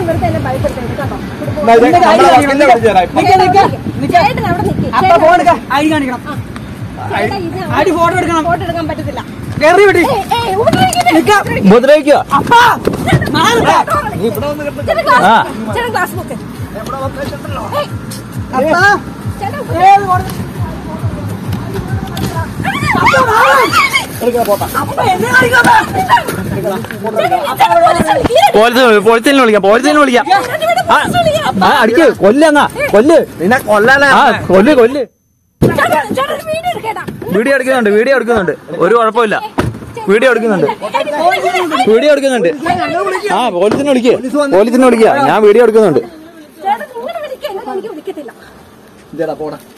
ചേട്ടൻ വെറുതെ എന്നെ ഭയപ്പെടുത്തരുത് കേട്ടോ എന്നാ ഇത് നമ്മളെ വക്കീലിനെ വിളിച്ച് തരാം ഇപ്പൊ. നിക്ക് നിക്ക് നിക്ക് ചേട്ടൻ അവിടെ നിൽക്ക് അപ്പ ഫോൺ എടുക്ക ഐ കാണിക്കണം ചേട്ടാ, ഇത് ആടി ഫോട്ടോ എടുക്കണം ഫോട്ടോ എടുക്കാൻ പറ്റത്തില്ല കേറി വിട്ടി ഏയ്, ഏയ്, ഉപദ്രവിക്കരുത്. നിക്ക ഉപദ്രവിക്കുക അപ്പ മാറി ചേട്ടൻ ഗ്ലാസ് ആ. നോക്ക്. ചേട്ടൻ ഗ്ലാസ് നോക്ക് ഏയ്, അപ്പ ചേട്ടൻ ഏത് ഫോട്ടോ അപ്പ എന്നെ കാണിക്കാത്ത പോലീസ് പോലീസിനെ വിളിക്കാം പോലീസിനെ വിളിക്കാം ആ, ആ അടിക്ക് കൊല്ലെന്നാ കൊല്ല് നിന്നെ കൊല്ലാനാ ആ കൊല്ല് കൊല്ല് ചേട്ടൻ ചേട്ടൻ ഒരു വീഡിയോ എടുക്കേട്ടാ വീഡിയോ എടുക്കുന്നുണ്ട് വീഡിയോ എടുക്കുന്നുണ്ട് ഒരു കുഴപ്പമില്ല വീഡിയോ എടുക്കുന്നുണ്ട് വീഡിയോ എടുക്കുന്നുണ്ട് ആ പോലീസിനെ വിളിക്കുക പോലീസിനെ വിളിക്കുക ഞാൻ വീഡിയോ എടുക്കുന്നുണ്ട് ചേട്ടൻ ഇങ്ങനെ വിളിക്കുക എങ്ങനെ എനിക്ക് വിളിക്കത്തില്ല ഇതെടാ പോടാ